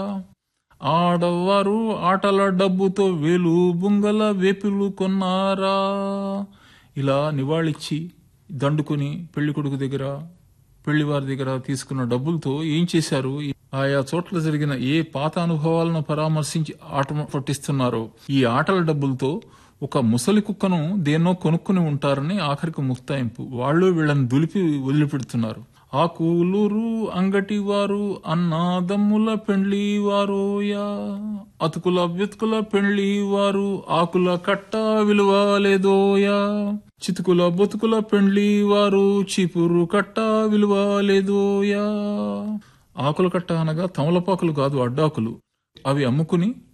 ఆడవారు ఆటల డబ్బుతో వేలు బుంగల వేపులు కొన్నారా ఇలా నివాళిచ్చి దండుకుని పెళ్లి కొడుకు దగ్గర పెళ్లి వారి దగ్గర తీసుకున్న డబ్బులతో ఏం చేశారు ఆయా చోట్ల జరిగిన ఏ పాత అనుభవాలను పరామర్శించి ఆట పట్టిస్తున్నారో ఈ ఆటల డబ్బులతో ఒక ముసలి కుక్కను దేన్నో కొనుక్కుని ఉంటారని ఆఖరికి ముక్తాయింపు వాళ్ళు వీళ్ళని దులిపి వదిలిపెడుతున్నారు ఆ కూలూరు అంగటి వారు అన్నాదమ్ముల పెండ్లి వారోయా అతుకుల వెతుకుల పెండ్లి వారు ఆకుల కట్ట విలువ లేదోయా చితుకుల బతుకుల పెండ్లి వారు చీపురు కట్ట విలువ లేదోయా ఆకుల కట్ట అనగా తమలపాకులు కాదు అడ్డాకులు అవి అమ్ముకుని